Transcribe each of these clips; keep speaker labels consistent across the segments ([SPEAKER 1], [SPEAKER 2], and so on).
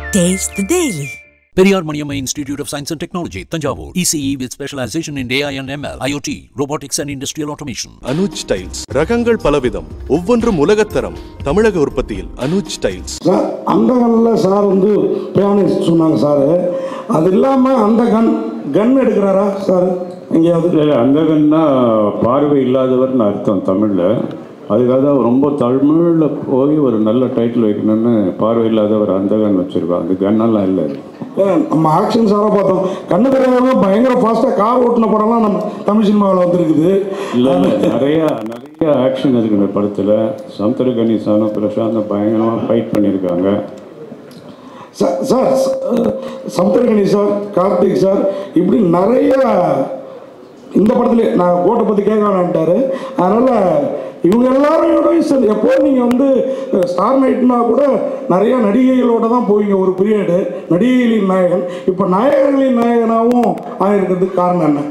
[SPEAKER 1] Taste the Daily.
[SPEAKER 2] Periyar Maniamma Institute of Science and Technology, Tanjavur. ECE with specialization in AI and ML, IoT, robotics and industrial automation.
[SPEAKER 3] Anuj tiles ரகங்கள் பலவிதம் ஒவ்வொன்றும் உலகத்தரம் தமிழக உற்பத்தியில் Anuj tiles
[SPEAKER 4] sir அந்த கன்னில் sir வந்து பியானிஸ்ட் சொன்னாங்க சார் அது இல்லாமல் அந்த கன் கன் எடுக்கிறாரா சார் எங்கேயாவது
[SPEAKER 5] இல்லை அந்த கண்ணா பார்வை இல்லாதவர்னு அர்த்தம் தமிழில் அதுக்காக தான் ரொம்ப தமிழில் போய் ஒரு நல்ல டைட்டில் வைக்கணும்னு பார்வை இல்லாதவர் அந்த கன் வச்சுருக்கோம் அந்த கன்னெல்லாம் இல்லை
[SPEAKER 4] ஏன், நம்ம ஆக்ஷன் சாராக பார்த்தோம் கண்ணு தெரியாதவங்க பயங்கர ஃபாஸ்ட்டாக கார் ஓட்டின படம்லாம் நம்ம தமிழ் சினிமாவில் வந்திருக்குது
[SPEAKER 5] இல்லை இல்லை நிறையா நிறைய ஆக்ஷன் இருக்கு இந்த படத்தில் சமுத்திரகனி சானு பிரசாந்த் பயங்கரமாக ஃபைட் பண்ணியிருக்காங்க
[SPEAKER 4] sir sir Samuthirakani sir Karthik sir இப்படி நிறைய இந்த படத்துல நான் கோட்டை பற்றி கேட்க வேணான்ட்டாரு அதனால் இவங்க எல்லாரோட சார் எப்போ நீங்கள் வந்து ஸ்டார் நைட்னா கூட நிறைய நடிகைகளோட தான் போவீங்க ஒரு பீரியடு நடிகைகளின் நாயகன் இப்போ நாயகர்களின் நாயகனாகவும் ஆகிருக்கிறதுக்கு காரணம் என்ன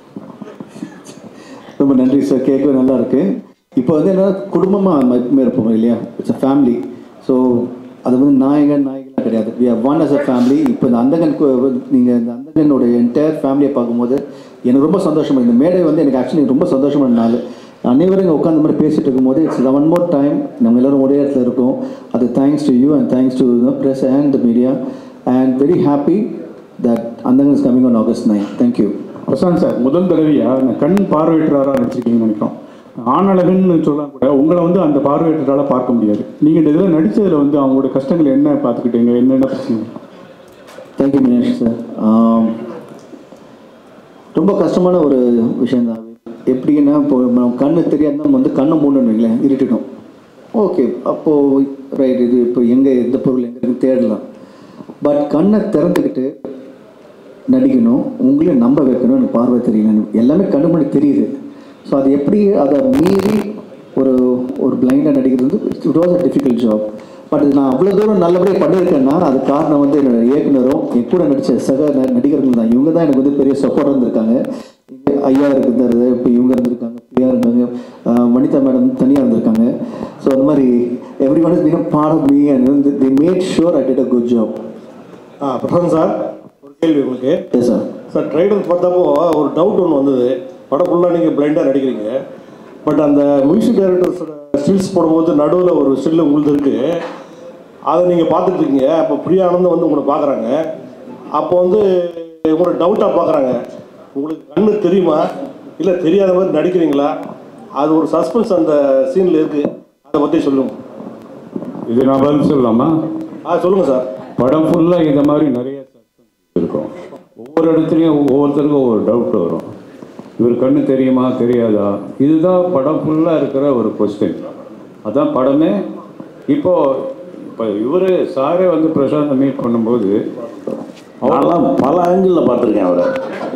[SPEAKER 6] ரொம்ப நன்றி சார் கேட்கவே நல்லா இருக்கு இப்போ வந்து என்ன குடும்பமாக எப்பவுமே இருப்போம் இல்லையா இட்ஸ் அ ஃபேமிலி ஸோ அது வந்து நாயகன் நாயகன் கிடையாது we are one as a family இப்போ இந்த அந்தகன் நீங்கள் இந்த அந்தகனோட என்டையர் ஃபேமிலியை பார்க்கும்போது எனக்கு ரொம்ப சந்தோஷமா இந்த மேடை வந்து எனக்கு ஆக்சுவலி ரொம்ப சந்தோஷமான நாள் அனைவரும் இங்கே உட்காந்த மாதிரி பேசிட்டு இருக்கும்போது இட்ஸ் ஒன் மோர் டைம் நம்ம எல்லாரும் ஒரே இடத்துல இருக்கோம் அது thanks to you and thanks to press and the media and very happy that Andhagan is coming on August nine thank you
[SPEAKER 5] Prashanth sir முதல் தடவையாக நான் கண் பார்வையற்றவராக நினச்சிருக்கீங்கன்னு நினைக்கிறோம் ஆணழகன்னு சொல்லலாம் கூட உங்களை வந்து அந்த பார்வையற்றரால் பார்க்க முடியாது நீங்கள் இந்த இதில் நடித்ததில் வந்து அவங்களோட கஷ்டங்கள் என்ன பார்த்துக்கிட்டீங்க என்னென்ன பிரச்சனை
[SPEAKER 6] தேங்க்யூ மினேஷ் சார் ரொம்ப கஷ்டமான ஒரு விஷயந்தான் எப்படின்னா இப்போ நம்ம கண்ணு தெரியாத நம்ம வந்து கண்ணை மூடணும் வைங்களேன் இருட்டிடும் ஓகே அப்போது ரைட் இது இப்போ எங்கே எந்த பொருள் எங்கே இருக்குன்னு தேடலாம் பட் கண்ணை திறந்துக்கிட்டு நடிக்கணும் உங்களையும் நம்ப வைக்கணும் எனக்கு பார்வை தெரியல எல்லாமே கண்ணு முன்னாடி தெரியுது ஸோ அது எப்படி அதை மீறி ஒரு ஒரு பிளைண்டாக நடிக்கிறது வந்து it was a difficult job but நான் அவ்வளோ தூரம் நல்லபடியாக பண்ணியிருக்கேன்னா அது காரணம் வந்து என்னோட இயக்குனரும் என் கூட நடித்த சக ந- நடிகர்கள் தான் இவங்க தான் எனக்கு வந்து பெரிய சப்போர்ட் இருந்திருக்காங்க இங்க ஐயா இருந்தாரு இப்போ இவங்க இருந்திருக்காங்க பிரியா இருந்தாங்க ஆஹ் வனிதா மேடம் தனியாக இருந்திருக்காங்க ஸோ அந்த மாதிரி everyone is become part of me and வந்து the made sure I did a good job
[SPEAKER 7] ah Prashanth sir ஒரு கேள்வி உங்களுக்கு
[SPEAKER 6] எஸ் சார்
[SPEAKER 7] சார் ட்ரைலர் பார்த்தப்போ ஒரு டவுட் ஒன்று வந்தது படம் ஃபுல்லாக நீங்கள் பிளைண்டாக நடிக்கிறீங்க பட் அந்த மியூசிக் டைரக்டர்ஸோட ஸ்டில்ஸ் போடும்போது நடுவில் ஒரு ஸ்டில் உங்களுது இருக்குது அதை நீங்கள் பார்த்துட்டு இருக்கீங்க அப்போ பிரியா ஆனந்தம் வந்து உங்களை பார்க்குறாங்க அப்போ வந்து உங்களை டவுட்டாக பார்க்குறாங்க உங்களுக்கு கண்ணு தெரியுமா இல்லை தெரியாத மாதிரி நடிக்கிறீங்களா அது ஒரு சஸ்பென்ஸ் அந்த சீனில் இருக்குது அதை பற்றி சொல்லுங்க
[SPEAKER 5] இது நான் பதில் சொல்லலாமா
[SPEAKER 7] ஆ சொல்லுங்கள் சார்
[SPEAKER 5] படம் ஃபுல்லாக இந்த மாதிரி நிறைய suspense இருக்கும் ஒவ்வொரு இடத்துலையும் ஒவ்வொருத்தருக்கும் ஒவ்வொரு டவுட் வரும் இவர் கண்ணு தெரியுமா தெரியாதா இதுதான் படம் ஃபுல்லாக இருக்கிற ஒரு கொஸ்டின் அதான் படமே இப்போ இப்போ இவர் சாரே வந்து பிரசாந்தை மீட் பண்ணும்போது
[SPEAKER 8] நான்லாம் பல ஆங்கிளில் பார்த்துருக்கேன் அவரை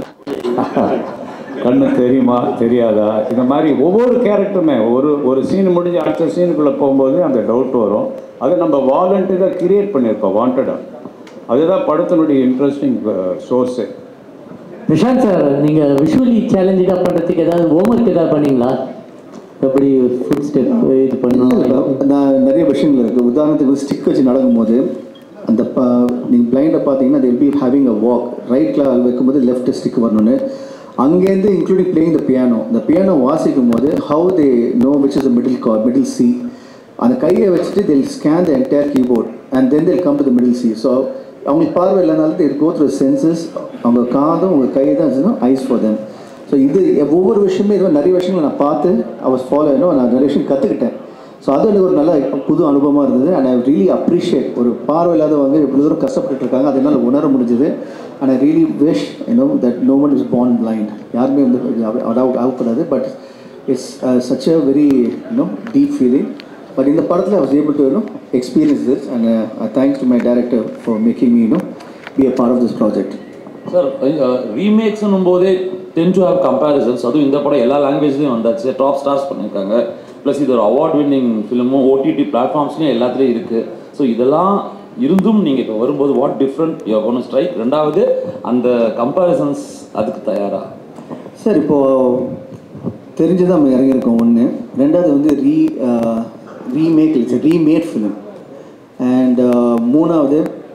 [SPEAKER 5] கண்ணு தெரியுமா தெரியாதா இந்த மாதிரி ஒவ்வொரு கேரக்டருமே ஒரு ஒரு சீன் முடிஞ்சு அடுத்த சீனுக்குள்ளே போகும்போது அந்த டவுட் வரும் அதை நம்ம வாலண்டியராக கிரியேட் பண்ணியிருக்கோம் வாண்டடாக அதுதான் படத்தினுடைய இன்ட்ரெஸ்டிங் சோர்ஸு
[SPEAKER 9] பிரசாந்த் சார் நீங்கள் விஷுவலி சேலஞ்சடாக பண்ணுறதுக்கு ஏதாவது ஹோம்ஒர்க் ஏதாவது பண்ணீங்களா எப்படி ஃபுட் ஸ்டெப் இது பண்ணணும்
[SPEAKER 6] நான் நிறைய விஷயங்கள் இருக்குது உதாரணத்துக்கு ஸ்டிக் வச்சு நடக்கும்போது அந்த ப நீங்கள் பிளைண்டை பார்த்தீங்கன்னா தில் பி ஹேவிங் அ வாக் ரைட்டில் வைக்கும்போது லெஃப்ட் ஸ்டிக் வரணும்னு அங்கேருந்து இன்க்ளூடிங் பிளேயிங் த பியானோ இந்த பியானோ வாசிக்கும் போது how they know which is the middle chord middle C அந்த கையை வச்சுட்டு till scan the entire keyboard and then till come to the middle C so அவங்களுக்கு பார்வை இல்லைனாலும் தில் கோ த்ரூ சென்சஸ் அவங்க காதும் உங்கள் கை தான் ஐஸ் ஃபார் தெம் ஸோ இது ஒவ்வொரு விஷயமே இது மாதிரி நிறைய விஷயங்களை நான் பார்த்து I was ஃபாலோ நான் நிறைய விஷயம் கற்றுக்கிட்டேன் ஸோ அது எனக்கு ஒரு நல்ல புது அனுபவமாக இருந்தது அண்ட் ஐ ரியலி அப்ரிஷியேட் ஒரு பார்வை இல்லாதவங்க இவ்வளோ தூரம் கஷ்டப்பட்டு இருக்காங்க அது என்னால் உணர முடிஞ்சுது and I really wish you know that no one is born blind யாருமே வந்து ஆகக்கூடாது but it's such a very you know deep feeling but இந்த படத்தில் I was able to you know experience this and uh, thanks to my director for making me you know be a part of this project
[SPEAKER 10] sir ரீமேக்ஸ்னும் போதே ten to have comparisons அதுவும் இந்த படம் எல்லா லாங்குவேஜ்லையும் வந்தாச்சு top stars பண்ணியிருக்காங்க plus இது ஒரு அவார்ட் வின்னிங் ஃபிலிமும் ஓடிடி பிளாட்ஃபார்ம்ஸ்லையும் எல்லாத்துலேயும் இருக்குது ஸோ இதெல்லாம் இருந்தும் நீங்கள் இப்போ வரும்போது what different you one strike ரெண்டாவது அந்த கம்பேரிசன்ஸ் அதுக்கு தயாரா
[SPEAKER 6] சார் இப்போது தெரிஞ்சு நம்ம இறங்கியிருக்கோம் ஒன்று ரெண்டாவது வந்து re remake it's remade film and மூணாவது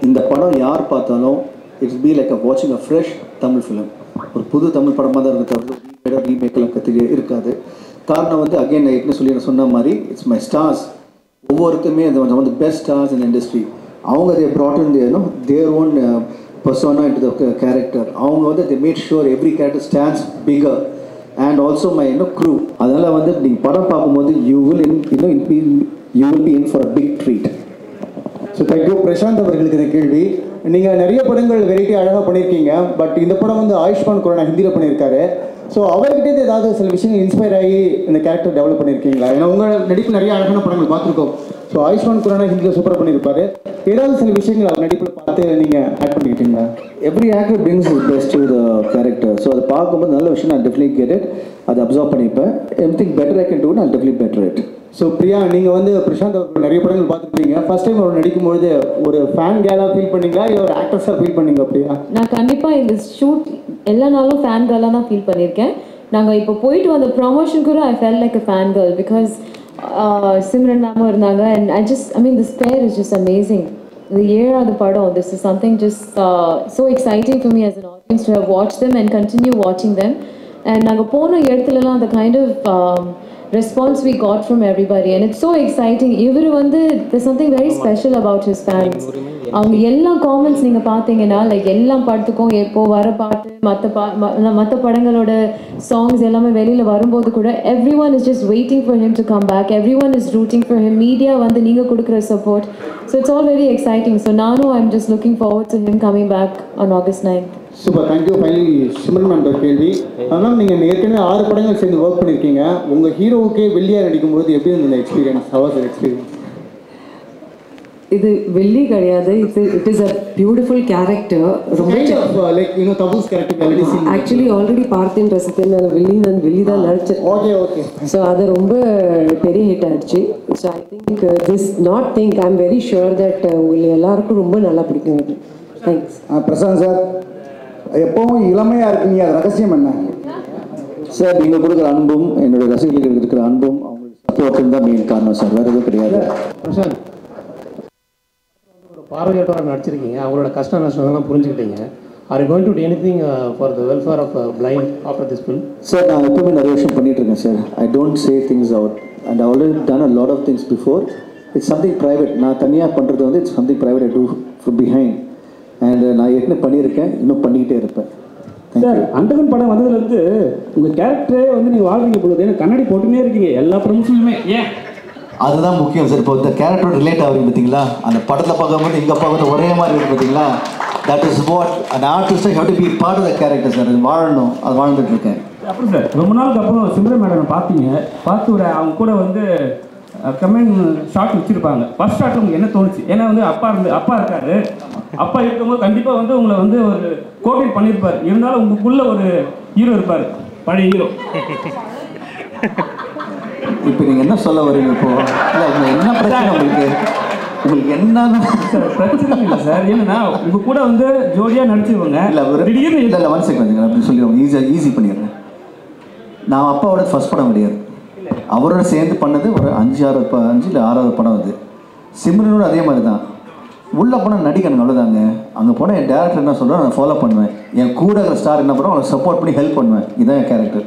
[SPEAKER 6] இந்த படம் யார் பார்த்தாலும் இட்ஸ் பி லைக் அ வாட்சிங் அ ஃப்ரெஷ் தமிழ் ஃபிலிம் ஒரு புது தமிழ் படமாக தான் இருக்க தவிர ரீமேக்கெல்லாம் கற்று இருக்காது காரணம் வந்து அகைன் நான் ஏற்கனவே சொல்லி நான் சொன்ன மாதிரி இட்ஸ் மை ஸ்டார்ஸ் ஒவ்வொருத்தருமே அந்த வந்து பெஸ்ட் ஸ்டார்ஸ் இன் இண்டஸ்ட்ரி அவங்க தே brought in their, you know, their own uh, persona into the ca- character அவங்க வந்து they made sure every character stands bigger and also my you know, crew அதனால் வந்து நீங்கள் படம் பார்க்கும்போது you will in, you know, in, you will be in for a big treat
[SPEAKER 1] so thank you Prashanth அவர்களுக்கு இந்த கேள்வி நீங்கள் நிறைய படங்கள் வெரைட்டி அழகாக பண்ணியிருக்கீங்க பட் இந்த படம் வந்து ஆயுஷ்மான் குரானா ஹிந்தியில் பண்ணியிருக்காரு ஸோ அவர்கிட்ட ஏதாவது சில விஷயங்கள் இன்ஸ்பயர் ஆகி இந்த கேரக்டர் டெவலப் பண்ணியிருக்கீங்களா ஏன்னா உங்கள் நடிப்பு நிறைய அழகான படங்கள் பார்த்துருக்கோம் ஸோ ஆயுஷ்மான் குரானா ஹிந்தியில் சூப்பராக பண்ணியிருப்பாரு ஏதாவது சில விஷயங்கள் அவர் நடிப்பில் பார்த்து நீங்கள் ஆட் பண்ணிக்கிட்டீங்களா
[SPEAKER 6] every actor brings his best to the character so அதை பார்க்கும்போது நல்ல விஷயம் நான் டெஃபினெட்லி கெட் இட் அதை அப்சர்வ் பண்ணிப்பேன் anything better I can do நான் definitely better it
[SPEAKER 1] so Priya நீங்கள் வந்து பிரசாந்த் அவர்கள் நிறைய படங்கள் பார்த்துருப்பீங்க ஃபர்ஸ்ட் டைம் அவர் நடிக்கும்பொழுது ஒரு ஃபேன் கேலாக ஃபீல் பண்ணீங்களா இல்லை ஒரு ஆக்ட்ரஸாக ஃபீல் பண்ணீங்க பிரியா
[SPEAKER 11] நான் கண்டிப்பாக இந்த ஷூட் எல்லா நாளும் ஃபேன் கேர்லாக தான் ஃபீல் பண்ணியிருக்கேன் நாங்கள் இப்போ போயிட்டு வந்த ப்ரொமோஷன் கூட I felt like a fan girl because Simran மேமும் இருந்தாங்க and I just I mean this pair is just amazing இது ஏழாவது படம் this is something just so exciting for me as an audience to have watched them and continue watching them and நாங்கள் போன இடத்துலலாம் அந்த kind of response we got from everybody and it's so exciting இவர் வந்து there's something very special about his fans அவங்க எல்லா comments நீங்கள் பார்த்தீங்கன்னா லைக் எல்லா படத்துக்கும் எப்போ வர பாட்டு மற்ற பா மற்ற படங்களோட சாங்ஸ் எல்லாமே வெளியில் வரும்போது கூட everyone is just waiting for him to come back everyone is rooting for him media வந்து நீங்கள் கொடுக்குற support so it's all very exciting so நானும் I am just looking forward to him coming back on August ninth
[SPEAKER 1] super thank you finally Simran ma'am ஒரு கேள்வி அதனால் நீங்கள் ஏற்கனவே ஆறு படங்கள் சேர்ந்து ஒர்க் பண்ணியிருக்கீங்க உங்கள் ஹீரோவுக்கே வெள்ளியாக நடிக்கும்போது எப்படி இருந்தது எக்ஸ்பீரியன்ஸ் ஹவர்ஸ் எக்ஸ்பீரியன்ஸ்
[SPEAKER 12] இது வெள்ளி கிடையாது இது it is a beautiful character ரொம்ப
[SPEAKER 1] like you know Tabu's character
[SPEAKER 12] actually already பார்த்தேன் ரசித்தேன் நான் வெள்ளி நான் வெள்ளி தான் நடிச்சேன்
[SPEAKER 1] ஓகே ஓகே
[SPEAKER 12] ஸோ அது ரொம்ப பெரிய ஹிட் ஆயிடுச்சு so I think this not think I am very sure that உங்களுக்கு எல்லாருக்கும் ரொம்ப நல்லா பிடிக்கும் இது தேங்க்ஸ்
[SPEAKER 1] பிரசாந்த் சார் எப்பவும் இளமையாக இருக்கீங்க அது ரகசியம் என்ன
[SPEAKER 6] சார் நீங்கள் கொடுக்குற அன்பும் என்னுடைய ரசிகர்களுக்கு இருக்கிற அன்பும் அவங்களுக்கு சப்போர்ட்டும் தான் மெயின் காரணம் சார் வேறு எதுவும் கிடையாது
[SPEAKER 13] பிரசாந்த் ஒரு பார்வையற்றவராக நடிச்சிருக்கீங்க அவங்களோட கஷ்ட நஷ்டங்கள்லாம் புரிஞ்சுக்கிட்டீங்க are going to anything for the welfare of blind after this film
[SPEAKER 6] sir நான் எப்பவுமே நிறைய விஷயம் பண்ணிட்டு இருக்கேன் sir I don't say things out and already done a lot of things before it's something private நான் தனியாக பண்ணுறது வந்து it's something private I do behind and நான் ஏற்கனவே பண்ணியிருக்கேன் இன்னும் பண்ணிக்கிட்டே இருப்பேன்
[SPEAKER 14] சார் அண்டகன் படம் வந்ததுலேருந்து உங்கள் கேரக்டரே வந்து நீங்கள் வாழ்றீங்க பொழுது ஏன்னா கண்ணாடி போட்டுனே இருக்கீங்க எல்லா ப்ரமோஷனுமே ஏன்
[SPEAKER 6] அதுதான் முக்கியம் சார் இப்போ இந்த கேரக்டர் ரிலேட் ஆகுது பார்த்தீங்களா அந்த படத்தில் பார்க்கும்போது இங்கே பார்க்கும்போது ஒரே மாதிரி இருக்கு பார்த்தீங்களா தட் இஸ் வாட் அந்த artist have to be part of the character sir அது வாழணும் அது வாழ்ந்துட்டு இருக்கேன்
[SPEAKER 14] அப்புறம் சார் ரொம்ப நாளுக்கு அப்புறம் சிம்ரன் மேடம் பார்த்தீங்க பார்த்து ஒரு அவங்க கூட வந்து கமெண்ட் ஷாட் வச்சுருப்பாங்க ஃபர்ஸ்ட் ஷாட்டில் உங்களுக்கு என்ன தோணுச்சு ஏன்னா வந்து அப்பா இருந்து அப்பா இருக்காரு அப்பா இருக்கும்போது கண்டிப்பாக வந்து உங்களை வந்து ஒரு கோஆர்டினேட் பண்ணியிருப்பார் இருந்தாலும் உங்களுக்குள்ள ஒரு ஹீரோ இருப்பார் பழைய ஹீரோ
[SPEAKER 6] இப்போ நீங்கள் என்ன சொல்ல வரீங்க இப்போ இல்லை உங்க என்ன பிரச்சனை உங்களுக்கு உங்களுக்கு என்ன
[SPEAKER 14] சார் பிரச்சனை இல்லை சார் என்னன்னா உங்க கூட வந்து ஜோடியாக நடிச்சிருவாங்க
[SPEAKER 6] இல்லை ஒரு
[SPEAKER 14] திடீர்னு
[SPEAKER 6] இல்லை இல்லை ஒன் செகண்ட் அப்படி சொல்லிடுவோம் ஈஸியாக ஈஸி பண்ணிடுறேன் நான் அப்பாவோட ஃபர்ஸ்ட் படம் கிடையாது அவரோட சேர்ந்து பண்ணது ஒரு அஞ்சு ஆறு ப அஞ்சு இல்லை ஆறாவது படம் அது சிம்ரனோட அதே மாதிரி தான் உள்ளே போனால் நடிக்கணும் அவ்வளோதாங்க அங்கே போனால் என் டேரக்டர் என்ன சொல்கிறோம் நான் ஃபாலோ பண்ணுவேன் என் கூட இருக்கிற ஸ்டார் என்ன பண்ணுவோம் அவனை சப்போர்ட் பண்ணி ஹெல்ப் பண்ணுவேன் இதுதான் என் கேரக்டர்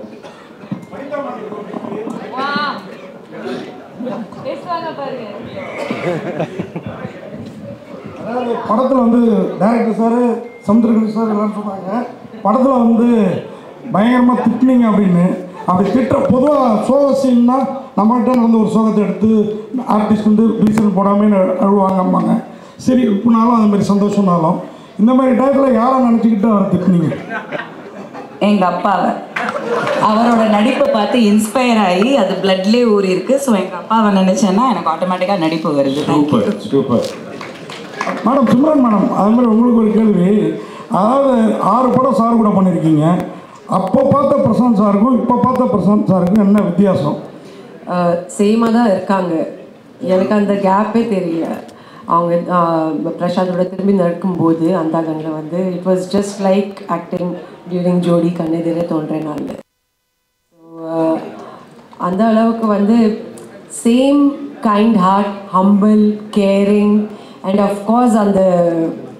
[SPEAKER 4] அதாவது படத்தில் வந்து டேரக்டர் சார் சமுத்திரகரி சார் எல்லாம் சொன்னாங்க படத்தில் வந்து பயங்கரமாக திட்டினீங்க அப்படின்னு அப்படி திட்டுற பொதுவாக சோக சீன்னா நம்மகிட்ட வந்து ஒரு சோகத்தை எடுத்து ஆர்டிஸ்ட் வந்து ரீசன் போடாமல் அழுவாங்கம்பாங்க சரி இப்போனாலும் அந்த மாதிரி சந்தோஷம்னாலும் இந்த மாதிரி டயத்தில் யாரை நினச்சிக்கிட்டு அவரை திட்டினீங்க
[SPEAKER 15] எங்க அப்பாவை அவரோட நடிப்பை பார்த்து இன்ஸ்பயர் ஆகி அது பிளட்லேயே ஊறி இருக்கு ஸோ எங்க அப்பாவை நினைச்சேன்னா எனக்கு ஆட்டோமேட்டிக்காக நடிப்பு வருது thank you
[SPEAKER 4] super madam Simran madam அது மாதிரி உங்களுக்கு ஒரு கேள்வி அதாவது ஆறு படம் சார் கூட பண்ணியிருக்கீங்க அப்போ பார்த்த பிரசாந்த் சாருக்கும் இப்போ பார்த்த பிரசாந்த் சாருக்கும் என்ன வித்தியாசம்
[SPEAKER 12] சேமாக தான் இருக்காங்க எனக்கு அந்த கேப்பே தெரியல அவங்க ஆஹ், பிரசாந்தோட திரும்பி நடக்கும்போது அந்த கண்ணில் வந்து it was just like acting during Jodi கண்ணெதிரே தோன்ற நாள் ஸோ அந்த அளவுக்கு வந்து same kind heart humble caring and of course அந்த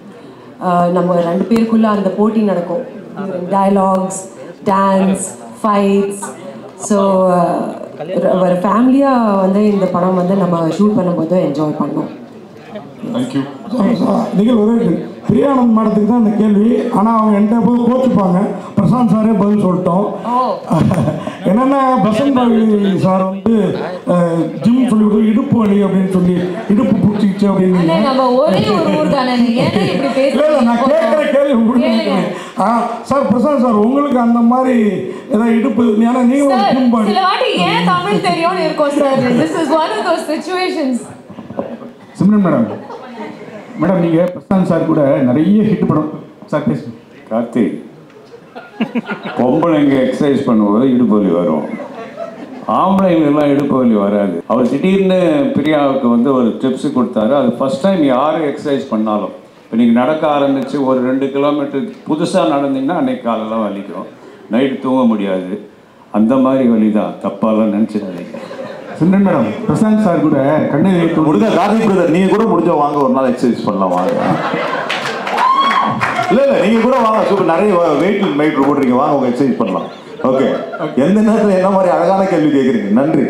[SPEAKER 12] ஆஹ் நம்ம ரெண்டு பேருக்குள்ள அந்த போட்டி நடக்கும் டயலாக்ஸ் டான்ஸ் ஃபைட்ஸ் ஸோ ஒரு ஃபேமிலியாக வந்து இந்த படம் வந்து நம்ம ஷூட் பண்ணும்போது என்ஜாய் பண்ணோம்
[SPEAKER 4] தேங்க்யூ நிகழ் ஒரு பிரியானந்த் மேடத்துக்கு தான் இந்த கேள்வி ஆனால் அவங்க என்கிட்ட போய் கோச்சுப்பாங்க பிரசாந்த் சாரே பதில் சொல்லிட்டோம் என்னென்னா பசந்த் பாவி சார் வந்து ஜிம் சொல்லி கொடுத்து இடுப்பு வலி அப்படின்னு சொல்லி இடுப்பு பிடிச்சிக்கிச்சு அப்படின்னு
[SPEAKER 11] அண்ணே, நம்ம ஒரே ஒரு ஊர் தானே நீங்க ஏன்னா இப்படி
[SPEAKER 4] இல்லை இல்லை நான் கேட்குற கேள்வி முடிஞ்சுக்கிறேன் ஆ சார் பிரசாந்த் சார் உங்களுக்கு அந்த மாதிரி ஏதாவது இடுப்பு ஏன்னா நீங்களும்
[SPEAKER 11] சார்
[SPEAKER 4] ஜிம் பாடி
[SPEAKER 11] சில வாட்டி ஏன் தமிழ் தெரியும்னு இருக்கும் sir this is one of those situations
[SPEAKER 16] Simran madam madam நீங்கள் பிரசாந்த் சார் கூட நிறைய ஹிட் படம் சார் பேசுங்க
[SPEAKER 5] கார்த்திக் பொம்பளைங்க எக்ஸசைஸ் பண்ணும்போது இடுப்பு வலி வரும் ஆம்பளைங்களுக்கெல்லாம் இடுப்பு வலி வராது அவர் திடீர்னு பிரியாவுக்கு வந்து ஒரு டிப்ஸ் கொடுத்தாரு அது ஃபர்ஸ்ட் டைம் யார் எக்ஸசைஸ் பண்ணாலும் இப்போ நீங்கள் நடக்க ஆரம்பித்து ஒரு ரெண்டு கிலோமீட்டர் புதுசாக நடந்தீங்கன்னா அன்னைக்கு காலெல்லாம் வலிக்கும் நைட்டு தூங்க முடியாது அந்த மாதிரி வலி தான் தப்பாலாம் நினச்சிடாதீங்க
[SPEAKER 16] சிம்ரன் மேடம் பிரசாந்த் சார் கூட கண்ணை
[SPEAKER 8] முடிஞ்ச கார்த்திக் பிரதர் நீங்க கூட முடிஞ்ச வாங்க ஒரு நாள் எக்ஸசைஸ் பண்ணலாம் வாங்க இல்ல இல்ல நீங்க கூட வாங்க சூப்பர் நிறைய வெயிட் மைட் போட்டுருக்கீங்க வாங்க உங்க எக்ஸசைஸ் பண்ணலாம் ஓகே எந்த நேரத்தில் என்ன மாதிரி அழகான கேள்வி கேட்குறீங்க நன்றி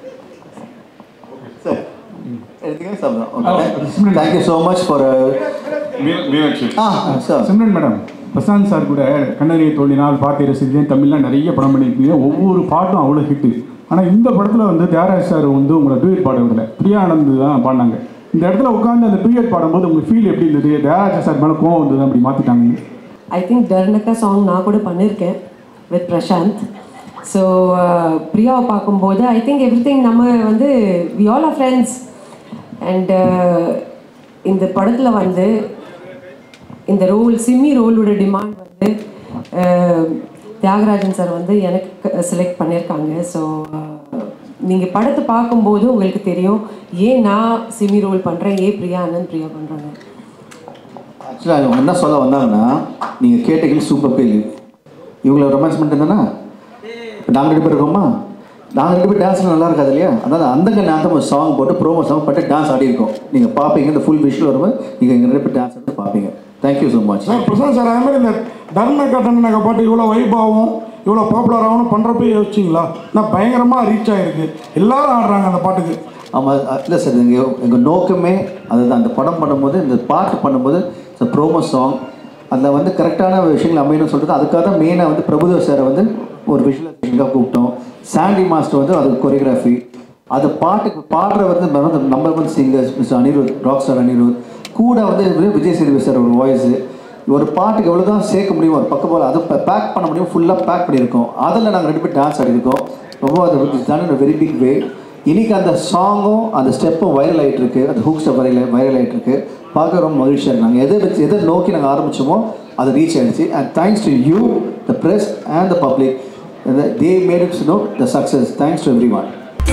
[SPEAKER 6] thank you so much for
[SPEAKER 16] Meenakshi
[SPEAKER 6] ah sir
[SPEAKER 16] Simran madam Prashanth sir கூட கண்ணறிய தோண்டினால் பாட்டை ரசித்தேன் தமிழ்லாம் நிறைய படம் பண்ணியிருக்கீங்க ஒவ்வொரு பாட்டும் அவ்வளோ ஹிட்டு ஆனால் இந்த படத்தில் வந்து தியாகராஜ் சார் வந்து உங்களை டூயட் பாட விடல பிரியா ஆனந்த் தான் பாடினாங்க இந்த இடத்துல உட்காந்து அந்த டூயட் பாடும்போது உங்களுக்கு ஃபீல் எப்படி இருந்தது தியாகராஜ் சார் மேலே கோவம் வந்தது அப்படி மாற்றிட்டாங்க
[SPEAKER 12] ஐ திங்க் டர்னக்கா சாங் நான் கூட பண்ணியிருக்கேன் வித் பிரசாந்த் ஸோ பிரியாவை பார்க்கும்போது ஐ திங்க் எவ்ரி திங் நம்ம வந்து we all are friends and இந்த படத்தில் வந்து இந்த ரோல் சிம்மி ரோலோட டிமாண்ட் வந்து அஹ், தியாகராஜன் சார் வந்து எனக்கு செலக்ட் பண்ணியிருக்காங்க ஸோ நீங்கள் படத்தை பார்க்கும்போது உங்களுக்கு தெரியும் ஏன் நான் சிம்மி ரோல் பண்ணுறேன் ஏன் பிரியா அண்ணன் பிரியா பண்ணுறாங்க
[SPEAKER 6] ஆக்சுவலாக அவங்க என்ன சொல்ல வந்தாங்கன்னா நீங்கள் கேட்ட கேள்வி சூப்பர் கேள்வி இவங்கள ரொமான்ஸ் பண்ணிட்டு இப்போ நாங்கள் ரெண்டு பேர் இருக்கோமா நாங்கள் ரெண்டு பேர் டான்ஸ் நல்லா இருக்காது இல்லையா அதனால் அந்த கண்ணு அந்த ஒரு சாங் போட்டு ப்ரோமோ சாங் போட்டு டான்ஸ் ஆடி இருக்கோம் நீங்கள் பார்ப்பீங்க இந்த ஃபுல் விஷயம் வரும்போது நீங்கள் எங்கள் ரெண்டு பேர் டான்ஸ் ஆடி பார்ப்பீங்க thank you so much
[SPEAKER 4] sir Prashanth sir அதே மாதிரி இந்த தர்ம கட்டண நகை பாட்டு இவ்வளோ வைபாவும் இவ்வளோ பாப்புலர் ஆகணும் பண்ணுறப்ப யோசிச்சிங்களா நான் பயங்கரமாக ரீச் ஆகிருக்கு எல்லாரும் ஆடுறாங்க அந்த பாட்டுக்கு
[SPEAKER 6] ஆமாம் இல்லை சார் எங்கள் எங்கள் நோக்கமே அதுதான் அந்த படம் பண்ணும்போது இந்த பாட்டு பண்ணும்போது இந்த ப்ரோமோ சாங் அதில் வந்து கரெக்டான விஷயங்கள் அமையணும்னு சொல்லிட்டு அதுக்காக தான் மெயினாக வந்து பிரபுதேவ் சாரை வந்து ஒரு விஷுவலைசேஷனுக்காக கூப்பிட்டோம் சாண்டி மாஸ்டர் வந்து அதுக்கு கொரியோகிராஃபி அது பாட்டுக்கு பாடுற வந்து number one singers mister Anirudh rock star Anirudh கூட வந்து வி- விஜய் சேதுபதி சார் ஒரு வாய்ஸு ஒரு பாட்டுக்கு எவ்வளோ தான் சேர்க்க முடியும் ஒரு பக்கம் போல் அதை பேக் பண்ண முடியும் ஃபுல்லாக பேக் பண்ணியிருக்கோம் அதில் நாங்கள் ரெண்டு பேர் டான்ஸ் ஆடிருக்கோம் ரொம்ப அது தான் வெரி பிக் வே இன்னைக்கு அந்த சாங்கும் அந்த ஸ்டெப்பும் வைரல் ஆகிட்டு இருக்கு அந்த ஹூக் ஸ்டெப் வைரல் வைரல் ஆகிட்டு இருக்கு பார்க்க ரொம்ப மகிழ்ச்சியாக இருக்கு நாங்கள் எதை வச்சு எதை நோக்கி நாங்கள் ஆரம்பிச்சோமோ அது ரீச் ஆயிடுச்சு and thanks to you the press and the public they made it's no the success thanks to everyone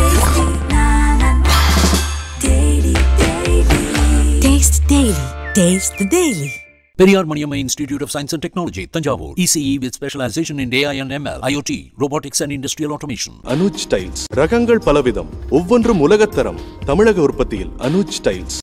[SPEAKER 17] Taste Daily. Taste the Daily.
[SPEAKER 2] Periyar Maniamma Institute of Science and Technology, Tanjavur. ECE with specialization in AI and ML, IoT, robotics and industrial automation.
[SPEAKER 3] Anuj tiles ரகங்கள் பலவிதம் ஒவ்வொன்றும் உலகத்தரம் தமிழக உற்பத்தியில் Anuj tiles